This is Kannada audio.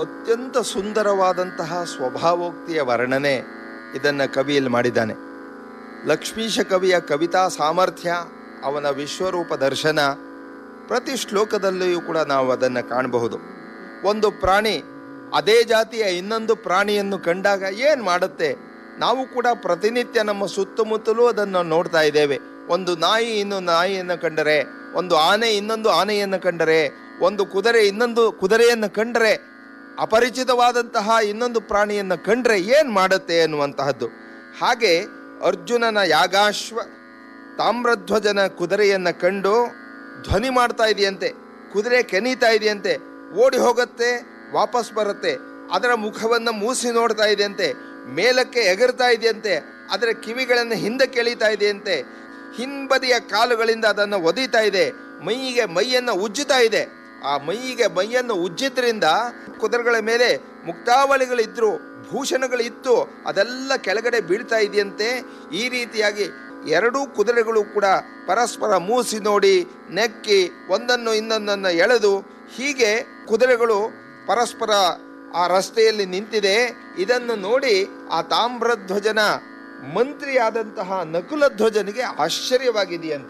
ಅತ್ಯಂತ ಸುಂದರವಾದಂತಹ ಸ್ವಭಾವೋಕ್ತಿಯ ವರ್ಣನೆ ಇದನ್ನು ಕವಿಯಲ್ಲಿ ಮಾಡಿದ್ದಾನೆ ಲಕ್ಷ್ಮೀಶ ಕವಿಯ ಕವಿತಾ ಸಾಮರ್ಥ್ಯ ಅವನ ವಿಶ್ವರೂಪ ದರ್ಶನ ಪ್ರತಿ ಶ್ಲೋಕದಲ್ಲಿಯೂ ಕೂಡ ನಾವು ಅದನ್ನು ಕಾಣಬಹುದು ಒಂದು ಪ್ರಾಣಿ ಅದೇ ಜಾತಿಯ ಇನ್ನೊಂದು ಪ್ರಾಣಿಯನ್ನು ಕಂಡಾಗ ಏನು ಮಾಡುತ್ತೆ ನಾವು ಕೂಡ ಪ್ರತಿನಿತ್ಯ ನಮ್ಮ ಸುತ್ತಮುತ್ತಲೂ ಅದನ್ನು ನೋಡ್ತಾ ಇದ್ದೇವೆ ಒಂದು ನಾಯಿ ಇನ್ನೊಂದು ನಾಯಿಯನ್ನು ಕಂಡರೆ ಒಂದು ಆನೆ ಇನ್ನೊಂದು ಆನೆಯನ್ನು ಕಂಡರೆ ಒಂದು ಕುದುರೆ ಇನ್ನೊಂದು ಕುದುರೆಯನ್ನು ಕಂಡರೆ ಅಪರಿಚಿತವಾದಂತಹ ಇನ್ನೊಂದು ಪ್ರಾಣಿಯನ್ನು ಕಂಡ್ರೆ ಏನು ಮಾಡುತ್ತೆ ಅನ್ನುವಂತಹದ್ದು ಹಾಗೆ ಅರ್ಜುನನ ಯಾಗಾಶ್ವ ತಾಮ್ರಧ್ವಜನ ಕುದುರೆಯನ್ನು ಕಂಡು ಧ್ವನಿ ಮಾಡ್ತಾ ಇದೆಯಂತೆ ಕುದುರೆ ಕೆನೀತಾ ಇದೆಯಂತೆ ಓಡಿ ಹೋಗುತ್ತೆ ವಾಪಸ್ ಬರುತ್ತೆ ಅದರ ಮುಖವನ್ನು ಮೂಸಿ ನೋಡ್ತಾ ಇದೆಯಂತೆ ಮೇಲಕ್ಕೆ ಎಗರ್ತಾ ಇದೆಯಂತೆ ಅದರ ಕಿವಿಗಳನ್ನು ಹಿಂದಕ್ಕೆ ಎಳಿತಾ ಇದೆಯಂತೆ ಹಿಂಬದಿಯ ಕಾಲುಗಳಿಂದ ಅದನ್ನು ಒದೀತಾ ಇದೆ ಮೈಯಿಗೆ ಮೈಯನ್ನು ಉಜ್ಜುತ್ತಾ ಇದೆ ಆ ಮೈಯಿಗೆ ಮೈಯನ್ನು ಉಜ್ಜಿದ್ರಿಂದ ಕುದುರೆಗಳ ಮೇಲೆ ಮುಕ್ತಾವಳಿಗಳಿದ್ರು ಭೂಷಣಗಳಿತ್ತು ಅದೆಲ್ಲ ಕೆಳಗಡೆ ಬೀಳ್ತಾ ಇದೆಯಂತೆ ಈ ರೀತಿಯಾಗಿ ಎರಡೂ ಕುದುರೆಗಳು ಕೂಡ ಪರಸ್ಪರ ಮೂಸಿ ನೋಡಿ ನೆಕ್ಕಿ ಒಂದನ್ನು ಇನ್ನೊಂದನ್ನು ಎಳೆದು ಹೀಗೆ ಕುದುರೆಗಳು ಪರಸ್ಪರ ಆ ರಸ್ತೆಯಲ್ಲಿ ನಿಂತಿದೆ ಇದನ್ನು ನೋಡಿ ಆ ತಾಮ್ರಧ್ವಜನ ಮಂತ್ರಿಯಾದಂತಹ ನಕುಲ ಧ್ವಜನಿಗೆ ಆಶ್ಚರ್ಯವಾಗಿದೆಯಂತೆ